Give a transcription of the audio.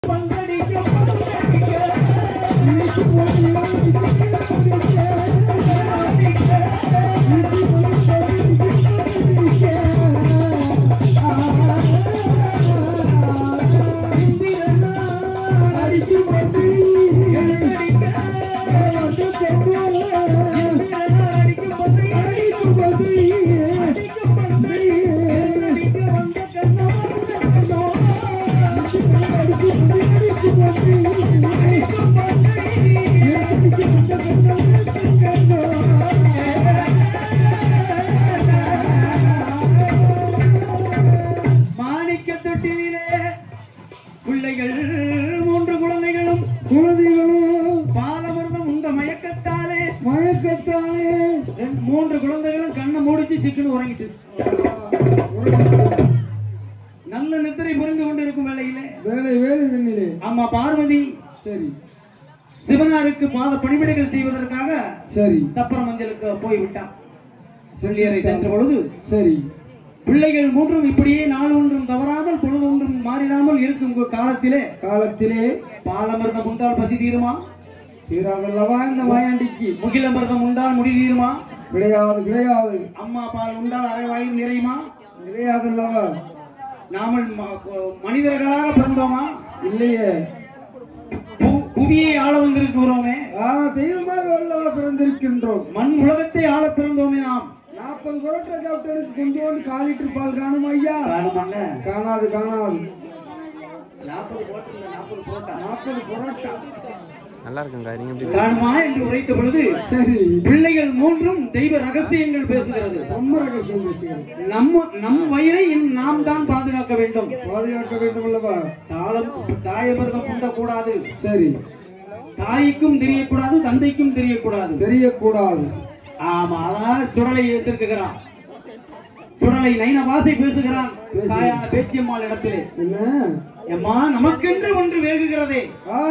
மாணிக்க தொட்டிலே பிள்ளைகள் மூன்று குழந்தைகளும் குழந்தைகளும் பாலமிருந்தம் உங்க மயக்கத்தாலே மயக்கத்தாலே ரெண்டு- மூன்று குழந்தைகளும் கண்ணை மூடிச்சு சிக்கன் உறங்கிட்டு நல்ல நித்திரை புரிந்து கொண்டு இருக்கும் வேளையிலே வேலை வேலை தண்ணிலே அம்மா பார்வதி சரி சிவனாருக்கு பாத பணிவிடைகள் செய்வதற்காக சரி சப்பர மஞ்சளுக்கு போய்விட்டார் சொல்லியறை சென்ற பொழுது சரி பிள்ளைகள் மூன்றும் இப்படியே நாள் ஒன்றும் தவறாமல் பொழுது ஒன்றும் மாறிடாமல் இருக்கும் காலத்திலே காலத்திலே பாலமிருந்தம் உண்டால் பசி தீருமா தீராதல்லவா இந்த மாயாண்டிக்கு முகிலமிருதம் உண்டால் முடி தீருமா கிடையாது கிடையாது அம்மா பால் உண்டால் அரை வாயில் நிறையுமா கிடையாதல்லவா நாமல் ம- மனிதர்களாக பிறந்தோமா இல்லையே பு- புவியை ஆள வந்திருக்கிறோமே ஆ தெய்வமாக அல்லவா பிறந்திருக்கின்றோம் மண் உலகத்தை ஆள பிறந்தோமே நாம் நாற்பது புரோட்டா சாப்பிட்டனுக்கு கொஞ்சோண்டு கால் லிட்டர் பால் காணும் ஐயா காணுமல்ல காணாது காணாது நாற்பது போட்டு நாற்பது போட்டா நாற்பது புரோட்டா நல்லா இருக்குங்க நீங்க எப்படி காணுமா என்று உரைத்த பொழுது சரி பிள்ளைகள் மூன்றும் தெய்வ ரகசியங்கள் பேசுகிறது ரொம்ப ரகசியம் பேசுகிறது நம்ம நம் வயிறை இன் நாம் தான் பாதுகாக்க வேண்டும் பாதுகாக்க வேண்டும் அல்லவா தாளம் தாயமிருதம் உண்டக்கூடாது சரி தாய்க்கும் தெரியக்கூடாது தந்தைக்கும் தெரியக்கூடாது தெரியக்கூடாது ஆமா அதனால சுடலை ஏற்றிருக்கிறான் சுடலை நைன வாசை பேசுகிறான் தாயான பேச்சியம்மாள் இடத்திலே என்ன எம்மா நமக்கென்று ஒன்று வேகுகிறதே ஆ